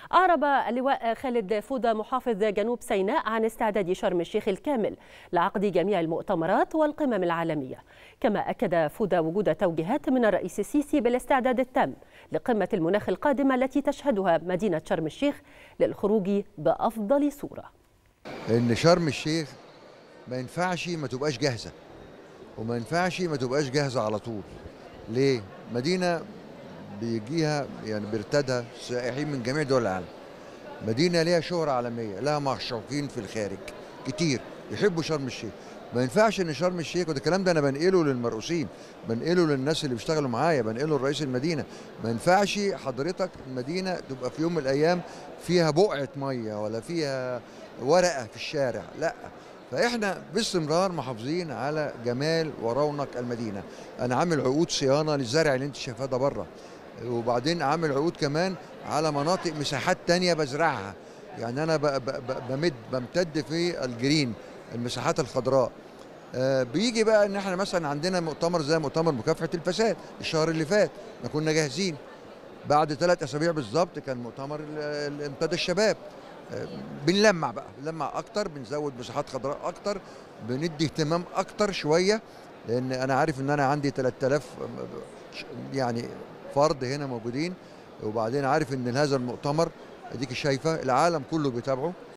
أعرب اللواء خالد فودة محافظ جنوب سيناء عن استعداد شرم الشيخ الكامل لعقد جميع المؤتمرات والقمم العالمية كما أكد فودة وجود توجيهات من الرئيس السيسي بالاستعداد التام لقمة المناخ القادمة التي تشهدها مدينة شرم الشيخ للخروج بأفضل صورة ان شرم الشيخ ما ينفعش ما تبقاش جاهزه وما ينفعش ما تبقاش جاهزه على طول ليه مدينه بيجيها يعني بيرتادها سائحين من جميع دول العالم مدينه ليها شهره عالميه لها معشوقين في الخارج كتير يحبوا شرم الشيخ ما ينفعش ان شرم الشيخ وده الكلام ده انا بنقله للمرؤوسين بنقله للناس اللي بيشتغلوا معايا بنقله لرئيس المدينه ما ينفعش حضرتك المدينه تبقى في يوم من الايام فيها بقعه ميه ولا فيها ورقه في الشارع لا فاحنا باستمرار محافظين على جمال ورونق المدينه انا عامل عقود صيانه للزرع اللي انت شايفاه ده بره وبعدين عامل عقود كمان على مناطق مساحات تانية بزرعها يعني انا ب- ب- ب- بمد بمتد في الجرين المساحات الخضراء آه، بيجي بقى ان احنا مثلا عندنا مؤتمر زي مؤتمر مكافحه الفساد الشهر اللي فات احنا كنا جاهزين بعد ثلاث اسابيع بالظبط كان مؤتمر ال- ال- امتداد الشباب آه، بنلمع بقى بنلمع اكتر بنزود مساحات خضراء اكتر بندي اهتمام اكتر شويه لان انا عارف ان انا عندي 3000 ش- يعني فرد هنا موجودين وبعدين عارف ان هذا المؤتمر اديك شايفه العالم كله بيتابعه